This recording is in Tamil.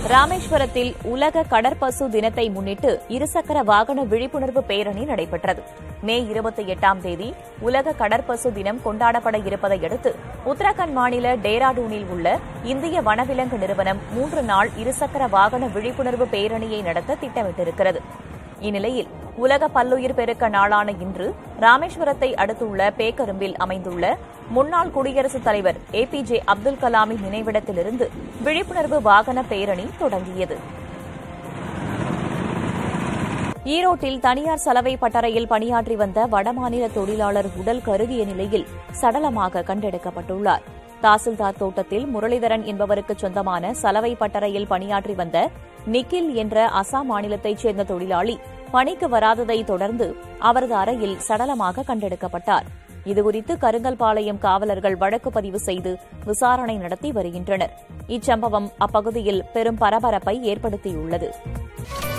ராமேஸ்வரத்தில் உலக கடற்பசு தினத்தை முன்னிட்டு இருசக்கர வாகன விழிப்புணர்வு பேரணி நடைபெற்றது மே இருபத்தி எட்டாம் தேதி உலக கடற்பசு தினம் கொண்டாடப்பட இருப்பதை அடுத்து உத்தரகாண்ட் மாநில டேராடூனில் உள்ள இந்திய வனவிலங்கு நிறுவனம் மூன்று நாள் இருசக்கர வாகன விழிப்புணர்வு பேரணியை நடத்த திட்டமிட்டிருக்கிறது இந்நிலையில் உலக பல்லுயிர் பெருக்க நாளான இன்று ராமேஸ்வரத்தை அடுத்துள்ள பேக்கரும்பில் அமைந்துள்ள முன்னாள் குடியரசுத் தலைவர் ஏ பி ஜே அப்துல் கலாமின் நினைவிடத்திலிருந்து விழிப்புணர்வு வாகன பேரணி தொடங்கியது ஈரோட்டில் தனியார் சலவை பட்டறையில் பணியாற்றி வந்த வடமாநில தொழிலாளர் உடல் கருகிய நிலையில் சடலமாக கண்டெடுக்கப்பட்டுள்ளார் தாசில்தார் தோட்டத்தில் முரளிதரன் என்பவருக்கு சொந்தமான சலவை பட்டறையில் பணியாற்றி வந்த நிக்கில் என்ற அசாம் மாநிலத்தைச் சேர்ந்த தொழிலாளி பணிக்கு வராததை தொடர்ந்து அவரது அறையில் சடலமாக கண்டெடுக்கப்பட்டார் இதுகுறித்து கருங்கல்பாளையம் காவலர்கள் வழக்கு பதிவு செய்து விசாரணை நடத்தி வருகின்றனர் இச்சம்பவம் அப்பகுதியில் பெரும் பரபரப்பை ஏற்படுத்தியுள்ளது